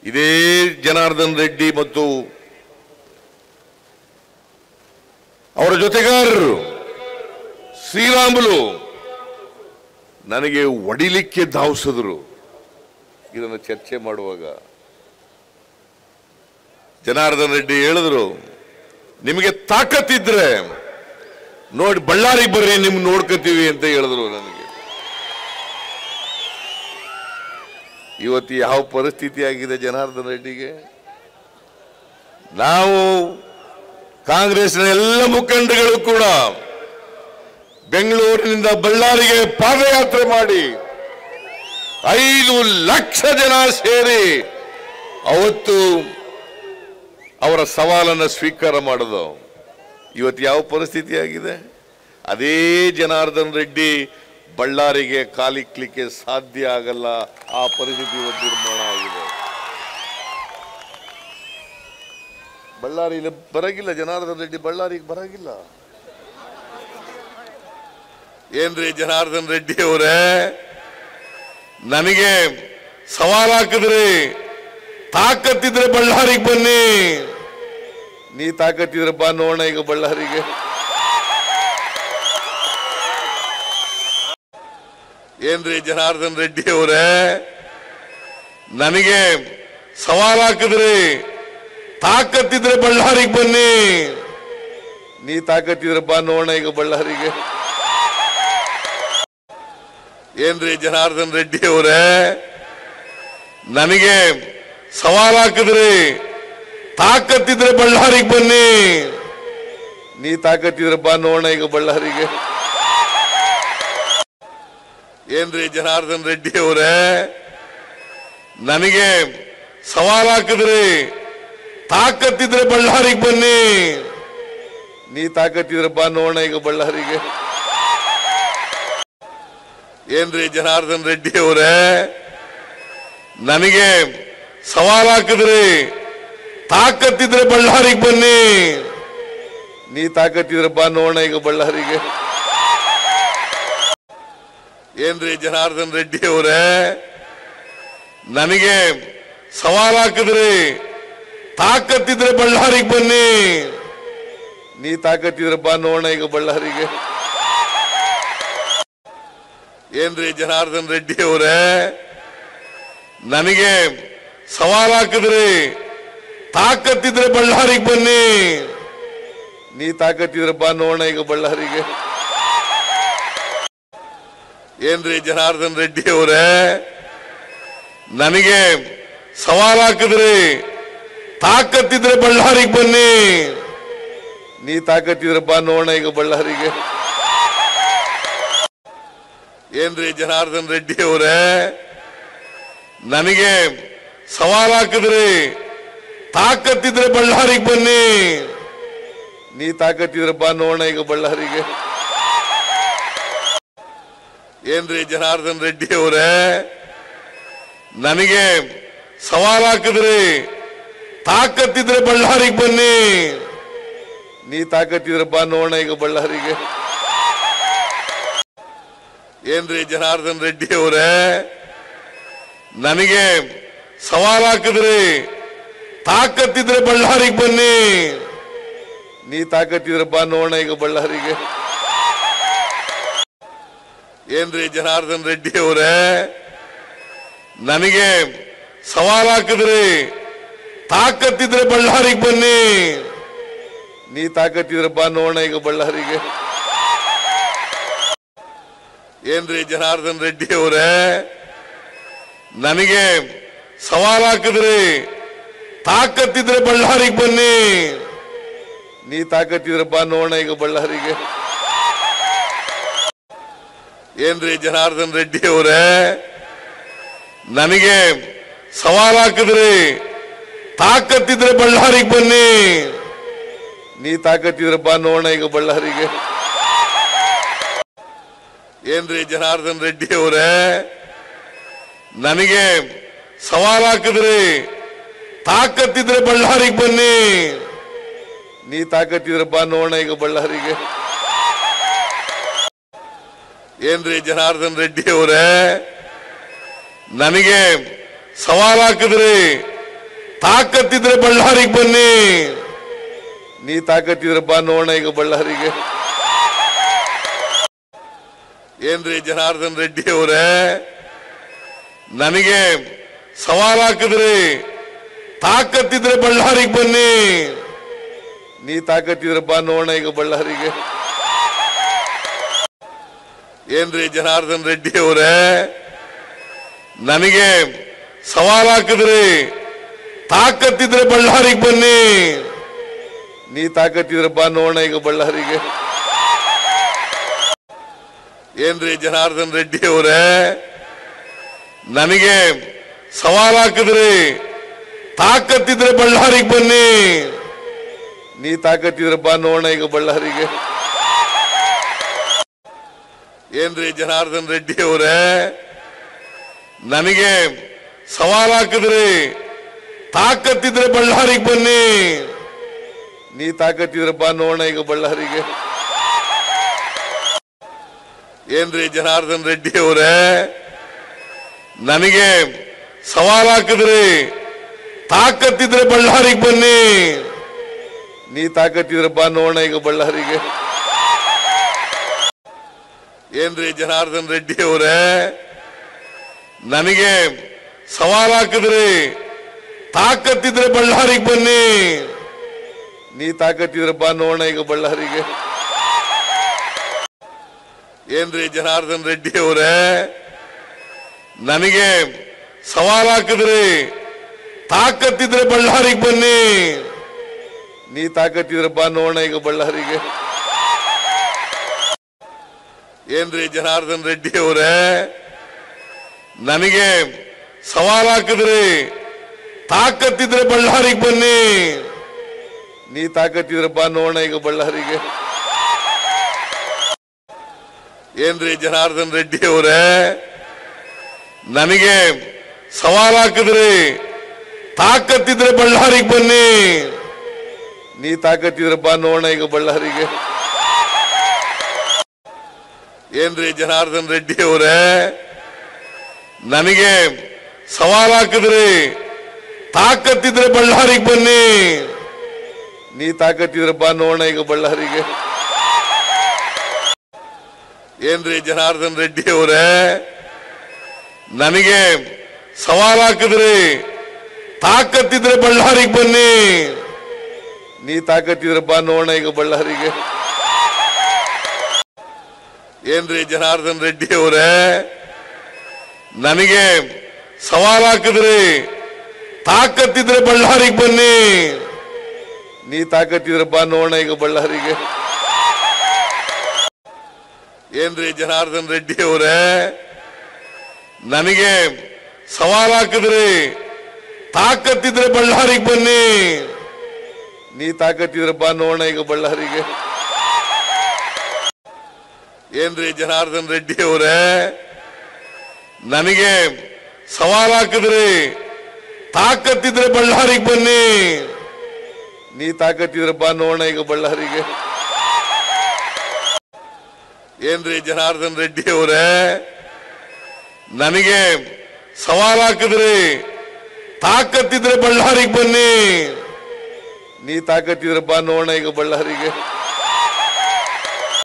ಇದೇ ಜನಾರ್ದನ್ ರೆಡ್ಡಿ ಮತ್ತು ಅವರ ಜೊತೆಗಾರರು ಶ್ರೀರಾಮುಲು ನನಗೆ ಒಡಿಲಿಕ್ಕೆ ಧಾವಿಸಿದ್ರು ಇದನ್ನು ಚರ್ಚೆ ಮಾಡುವಾಗ ಜನಾರ್ದನ್ ರೆಡ್ಡಿ ಹೇಳಿದ್ರು ನಿಮಗೆ ತಾಕತ್ತಿದ್ರೆ ನೋಡಿ ಬಳ್ಳಾರಿ ಬರ್ರಿ ನಿಮ್ ನೋಡ್ಕೋತೀವಿ ಅಂತ ಹೇಳಿದ್ರು ನನಗೆ ಇವತ್ತು ಯಾವ ಪರಿಸ್ಥಿತಿ ಆಗಿದೆ ಜನಾರ್ದನ್ ರೆಡ್ಡಿಗೆ ನಾವು ಕಾಂಗ್ರೆಸ್ನ ಎಲ್ಲ ಮುಖಂಡಗಳು ಕೂಡ ಬೆಂಗಳೂರಿನಿಂದ ಬಳ್ಳಾರಿಗೆ ಪಾದಯಾತ್ರೆ ಮಾಡಿ ಐದು ಲಕ್ಷ ಜನ ಸೇರಿ ಅವತ್ತು ಅವರ ಸವಾಲನ್ನು ಸ್ವೀಕಾರ ಮಾಡೋದು ಇವತ್ತು ಯಾವ ಪರಿಸ್ಥಿತಿ ಆಗಿದೆ ಅದೇ ಜನಾರ್ದನ್ ರೆಡ್ಡಿ ಬಳ್ಳಾರಿಗೆ ಕಾಲಿಕ್ಲಿಕ್ಕೆ ಸಾಧ್ಯ ಆಗಲ್ಲ ಆ ಪರಿಸ್ಥಿತಿ ಇವತ್ತು ನಿರ್ಮಾಣ ಆಗಿದೆ ಬಳ್ಳಾರಿಲಿ ಬರಗಿಲ್ಲ ಜನಾರ್ದನ್ ರೆಡ್ಡಿ ಬಳ್ಳಾರಿಗೆ ಬರಗಿಲ್ಲ ಏನ್ರಿ ಜನಾರ್ದನ್ ರೆಡ್ಡಿ ಅವರೇ ನನಗೆ ಸವಾಲ್ ಹಾಕಿದ್ರಿ ತಾಕತ್ತಿದ್ರೆ ಬಳ್ಳಾರಿಗೆ ಬನ್ನಿ ನೀ ತಾಕತ್ತಿದ್ರೆ ಬಾ ನೋಡೋಣ ಈಗ ಬಳ್ಳಾರಿಗೆ ಏನ್ರಿ ಜನಾರ್ದನ್ ರೆಡ್ಡಿ ಅವರೇ ನನಗೆ ಸವಾಲ್ ಹಾಕಿದ್ರಿ ತಾಕತ್ತಿದ್ರೆ ಬಳ್ಳಾರಿಗೆ ಬನ್ನಿ ನೀ ತಾಕತ್ತಿದ್ರೆ ಬಾ ನೋಡೋಣ ಈಗ ಬಳ್ಳಾರಿಗೆ ಏನ್ರಿ ಜನಾರ್ದನ್ ರೆಡ್ಡಿ ಅವರೇ ನನಗೆ ಸವಾಲ್ ಹಾಕಿದ್ರಿ ತಾಕತ್ತಿದ್ರೆ ಬಳ್ಳಾರಿಗೆ ಬನ್ನಿ ನೀ ತಾಕತ್ತಿದ್ರೆ ಬಾ ನೋಡೋಣ ಈಗ ಬಳ್ಳಾರಿಗೆ ಏನ್ರಿ ಜನಾರ್ದನ್ ರೆಡ್ಡಿ ಅವರೇ ನನಗೆ ಸವಾಲ್ ಹಾಕಿದ್ರಿ ತಾಕತ್ತಿದ್ರೆ ಬಳ್ಳಾರಿಗೆ ಬನ್ನಿ ನೀ ತಾಕತ್ತಿದ್ರೆ ಬಾ ನೋಡೋಣ ಈಗ ಬಳ್ಳಾರಿಗೆ ಏನ್ರಿ ಜನಾರ್ದನ್ ರೆಡ್ಡಿ ಅವರೇ ನನಗೆ ಸವಾಲ್ ಹಾಕಿದ್ರಿ ತಾಕತ್ತಿದ್ರೆ ಬಳ್ಳಾರಿಗೆ ಬನ್ನಿ ನೀ ತಾಕತ್ತಿದ್ರೆ ಬಾ ನೋಡೋಣ ಈಗ ಬಳ್ಳಾರಿಗೆ ಏನ್ರಿ ಜನಾರ್ದನ್ ರೆಡ್ಡಿ ಅವರೇ ನನಗೆ ಸವಾಲ್ ಹಾಕಿದ್ರಿ ತಾಕತ್ತಿದ್ರೆ ಬಳ್ಳಾರಿಗೆ ಬನ್ನಿ ನೀ ತಾಕತ್ತಿದ್ರೆ ಬಾ ನೋಡೋಣ ಈಗ ಬಳ್ಳಾರಿಗೆ ಏನ್ರಿ ಜನಾರ್ದನ್ ರೆಡ್ಡಿ ಅವರೇ ನನಗೆ ಸವಾಲ್ ಹಾಕಿದ್ರಿ ತಾಕತ್ತಿದ್ರೆ ಬಳ್ಳಾರಿಗೆ ಬನ್ನಿ ನೀ ತಾಕತ್ತಿದ್ರೆ ಬಾ ನೋಡೋಣ ಈಗ ಬಳ್ಳಾರಿಗೆ ಏನ್ರಿ ಜನಾರ್ದನ್ ರೆಡ್ಡಿ ಅವರೇ ನನಗೆ ಸವಾಲ್ ಹಾಕಿದ್ರಿ ತಾಕತ್ತಿದ್ರೆ ಬಳ್ಳಾರಿಗೆ ಬನ್ನಿ ನೀ ತಾಕತ್ತಿದ್ರೆ ಬಾ ನೋಡೋಣ ಈಗ ಬಳ್ಳಾರಿಗೆ ಏನ್ರಿ ಜನಾರ್ದನ್ ರೆಡ್ಡಿ ಅವರೇ ನನಗೆ ಸವಾಲ್ ಹಾಕಿದ್ರಿ ತಾಕತ್ತಿದ್ರೆ ಬಳ್ಳಾರಿಗೆ ಬನ್ನಿ ನೀ ತಾಕತ್ತಿದ್ರೆ ಬಾ ನೋಡೋಣ ಈಗ ಬಳ್ಳಾರಿಗೆ ಏನ್ರಿ ಜನಾರ್ದನ್ ರೆಡ್ಡಿ ಅವರೇ ನನಗೆ ಸವಾಲ್ ಹಾಕಿದ್ರಿ ತಾಕತ್ತಿದ್ರೆ ಬಳ್ಳಾರಿಗೆ ಬನ್ನಿ ನೀ ತಾಕತ್ತಿದ್ರೆ ಬಾ ನೋಡೋಣ ಈಗ ಬಳ್ಳಾರಿಗೆ ಏನ್ರಿ ಜನಾರ್ದನ್ ರೆಡ್ಡಿ ಅವರೇ ನನಗೆ ಸವಾಲ್ ಹಾಕಿದ್ರಿ ತಾಕತ್ತಿದ್ರೆ ಬಳ್ಳಾರಿಗೆ ಬನ್ನಿ ನೀ ತಾಕತ್ತಿದ್ರೆ ಬಾ ನೋಡೋಣ ಈಗ ಬಳ್ಳಾರಿಗೆ ಏನ್ರಿ ಜನಾರ್ದನ್ ರೆಡ್ಡಿ ಅವರೇ ನನಗೆ ಸವಾಲ್ ಹಾಕಿದ್ರಿ ತಾಕತ್ತಿದ್ರೆ ಬಳ್ಳಾರಿಗೆ ಬನ್ನಿ ನೀ ತಾಕತ್ತಿದ್ರೆ ಬಾ ನೋಡೋಣ ಈಗ ಬಳ್ಳಾರಿಗೆ ಏನ್ರಿ ಜನಾರ್ದನ್ ರೆಡ್ಡಿ ಅವರೇ ನನಗೆ ಸವಾಲ್ ಹಾಕಿದ್ರಿ ತಾಕತ್ತಿದ್ರೆ ಬಳ್ಳಾರಿಗೆ ಬನ್ನಿ ನೀ ತಾಕತ್ತಿದ್ರೆ ಬಾ ನೋಡೋಣ ಈಗ ಬಳ್ಳಾರಿಗೆ ಏನ್ರಿ ಜನಾರ್ದನ್ ರೆಡ್ಡಿ ಅವರೇ ನನಗೆ ಸವಾಲ್ ಹಾಕಿದ್ರಿ ತಾಕತ್ತಿದ್ರೆ ಬಳ್ಳಾರಿಗೆ ಬನ್ನಿ ನೀ ತಾಕತ್ತಿದ್ರೆ ಬಾ ನೋಡೋಣ ಈಗ ಬಳ್ಳಾರಿಗೆ ಏನ್ರಿ ಜನಾರ್ದನ್ ರೆಡ್ಡಿ ಅವರೇ ನನಗೆ ಸವಾಲ್ ಹಾಕಿದ್ರಿ ತಾಕತ್ತಿದ್ರೆ ಬಳ್ಳಾರಿಗೆ ಬನ್ನಿ ನೀ ತಾಕತ್ತಿದ್ರೆ ಬಾ ನೋಡೋಣ ಈಗ ಬಳ್ಳಾರಿಗೆ ಏನ್ರಿ ಜನಾರ್ದನ್ ರೆಡ್ಡಿ ಅವರೇ ನನಗೆ ಸವಾಲ್ ಹಾಕಿದ್ರಿ ತಾಕತ್ತಿದ್ರೆ ಬಳ್ಳಾರಿಗೆ ಬನ್ನಿ ನೀ ತಾಕತ್ತಿದ್ರೆ ಬಾ ನೋಡೋಣ ಈಗ ಬಳ್ಳಾರಿಗೆ ಏನ್ರಿ ಜನಾರ್ದನ್ ರೆಡ್ಡಿ ಅವರೇ ನನಗೆ ಸವಾಲ್ ಹಾಕಿದ್ರಿ ತಾಕತ್ತಿದ್ರೆ ಬಳ್ಳಾರಿಗೆ ಬನ್ನಿ ನೀ ತಾಕತ್ತಿದ್ರೆ ಬಾ ನೋಡೋಣ ಈಗ ಬಳ್ಳಾರಿಗೆ ಏನ್ರಿ ಜನಾರ್ದನ್ ರೆಡ್ಡಿ ಅವರೇ ನನಗೆ ಸವಾಲ್ ಹಾಕಿದ್ರಿ ತಾಕತ್ತಿದ್ರೆ ಬಳ್ಳಾರಿಗೆ ಬನ್ನಿ ನೀ ತಾಕತ್ತಿದ್ರೆ ಬಾ ನೋಡೋಣ ಈಗ ಬಳ್ಳಾರಿಗೆ ಏನ್ರಿ ಜನಾರ್ದನ್ ರೆಡ್ಡಿ ಅವರೇ ನನಗೆ ಸವಾಲ್ ಹಾಕಿದ್ರಿ ತಾಕತ್ತಿದ್ರೆ ಬಳ್ಳಾರಿಗೆ ಬನ್ನಿ ನೀ ತಾಕತ್ತಿದ್ರೆ ಬಾ ನೋಡೋಣ ಈಗ ಬಳ್ಳಾರಿಗೆ ಏನ್ರಿ ಜನಾರ್ದನ್ ರೆಡ್ಡಿ ಅವರೇ ನನಗೆ ಸವಾಲ್ ಹಾಕಿದ್ರಿ ತಾಕತ್ತಿದ್ರೆ ಬಳ್ಳಾರಿಗೆ ಬನ್ನಿ ನೀ ತಾಕತ್ತಿದ್ರೆ ಬಾ ನೋಡೋಣ ಈಗ ಬಳ್ಳಾರಿಗೆ ಏನ್ರಿ ಜನಾರ್ದನ್ ರೆಡ್ಡಿ ಅವರೇ ನನಗೆ ಸವಾಲ್ ಹಾಕಿದ್ರಿ ತಾಕತ್ತಿದ್ರೆ ಬಳ್ಳಾರಿಗೆ ಬನ್ನಿ ನೀ ತಾಕತ್ತಿದ್ರೆ ಬಾ ನೋಡೋಣ ಈಗ ಬಳ್ಳಾರಿಗೆ ಏನ್ರಿ ಜನಾರ್ದನ್ ರೆಡ್ಡಿ ಅವರೇ ನನಗೆ ಸವಾಲ್ ಹಾಕಿದ್ರಿ ತಾಕತ್ತಿದ್ರೆ ಬಳ್ಳಾರಿಗೆ ಬನ್ನಿ ನೀ ತಾಕತ್ತಿದ್ರೆ ಬಾ ನೋಡೋಣ ಈಗ ಬಳ್ಳಾರಿಗೆ ಏನ್ರಿ ಜನಾರ್ದನ್ ರೆಡ್ಡಿ ಅವರೇ ನನಗೆ ಸವಾಲ್ ಹಾಕಿದ್ರಿ ತಾಕತ್ತಿದ್ರೆ ಬಳ್ಳಾರಿಗೆ ಬನ್ನಿ ನೀ ತಾಕತ್ತಿದ್ರೆ ಬಾ ನೋಡೋಣ ಈಗ ಬಳ್ಳಾರಿಗೆ ಏನ್ರಿ ಜನಾರ್ದನ್ ರೆಡ್ಡಿ ಅವರೇ ನನಗೆ ಸವಾಲ್ ಹಾಕಿದ್ರಿ ತಾಕತ್ತಿದ್ರೆ ಬಳ್ಳಾರಿಗೆ ಬನ್ನಿ ನೀ ತಾಕತ್ತಿದ್ರೆ ಬಾ ನೋಡೋಣ ಈಗ ಬಳ್ಳಾರಿಗೆ ಏನ್ರಿ ಜನಾರ್ದನ್ ರೆಡ್ಡಿ ಅವರೇ ನನಗೆ ಸವಾಲ್ ಹಾಕಿದ್ರಿ ತಾಕತ್ತಿದ್ರೆ ಬಳ್ಳಾರಿಗೆ ಬನ್ನಿ ನೀ ತಾಕತ್ತಿದ್ರೆ ಬಾ ನೋಡೋಣ ಈಗ ಬಳ್ಳಾರಿಗೆ ಏನ್ರಿ ಜನಾರ್ದನ್ ರೆಡ್ಡಿ ಅವರೇ ನನಗೆ ಸವಾಲ್ ಹಾಕಿದ್ರಿ ತಾಕತ್ತಿದ್ರೆ ಬಳ್ಳಾರಿಗೆ ಬನ್ನಿ ನೀ ತಾಕತ್ತಿದ್ರೆ ಬಾ ನೋಡೋಣ ಈಗ ಬಳ್ಳಾರಿಗೆ ಏನ್ರಿ ಜನಾರ್ದನ್ ರೆಡ್ಡಿ ಅವರೇ ನನಗೆ ಸವಾಲ್ ಹಾಕಿದ್ರಿ ತಾಕತ್ತಿದ್ರೆ ಬಳ್ಳಾರಿಗೆ ಬನ್ನಿ ನೀ ತಾಕತ್ತಿದ್ರೆ ಬಾ ನೋಡೋಣ ಈಗ ಬಳ್ಳಾರಿಗೆ ಏನ್ರಿ ಜನಾರ್ದನ್ ರೆಡ್ಡಿ ಅವರೇ ನನಗೆ ಸವಾಲ್ ಹಾಕಿದ್ರಿ ತಾಕತ್ತಿದ್ರೆ ಬಳ್ಳಾರಿಗೆ ಬನ್ನಿ ನೀ ತಾಕತ್ತಿದ್ರೆ ಬಾ ನೋಡೋಣ ಈಗ ಬಳ್ಳಾರಿಗೆ ಏನ್ರಿ ಜನಾರ್ದನ್ ರೆಡ್ಡಿ ಅವರೇ ನನಗೆ ಸವಾಲ್ ಹಾಕಿದ್ರಿ ತಾಕತ್ತಿದ್ರೆ ಬಳ್ಳಾರಿಗೆ ಬನ್ನಿ ನೀ ತಾಕತ್ತಿದ್ರೆ ಬಾ ನೋಡೋಣ ಈಗ ಬಳ್ಳಾರಿಗೆ ಏನ್ರಿ ಜನಾರ್ದನ್ ರೆಡ್ಡಿ ಅವರೇ ನನಗೆ ಸವಾಲ್ ಹಾಕಿದ್ರಿ ತಾಕತ್ತಿದ್ರೆ ಬಳ್ಳಾರಿಗೆ ಬನ್ನಿ ನೀ ತಾಕತ್ತಿದ್ರೆ ಬಾ ನೋಡೋಣ ಈಗ ಬಳ್ಳಾರಿಗೆ ಏನ್ರಿ ಜನಾರ್ದನ್ ರೆಡ್ಡಿ ಅವರೇ ನನಗೆ ಸವಾಲ್ ಹಾಕಿದ್ರಿ ತಾಕತ್ತಿದ್ರೆ ಬಳ್ಳಾರಿಗೆ ಬನ್ನಿ ನೀ ತಾಕತ್ತಿದ್ರೆ ಬಾ ನೋಡೋಣ ಈಗ ಬಳ್ಳಾರಿಗೆ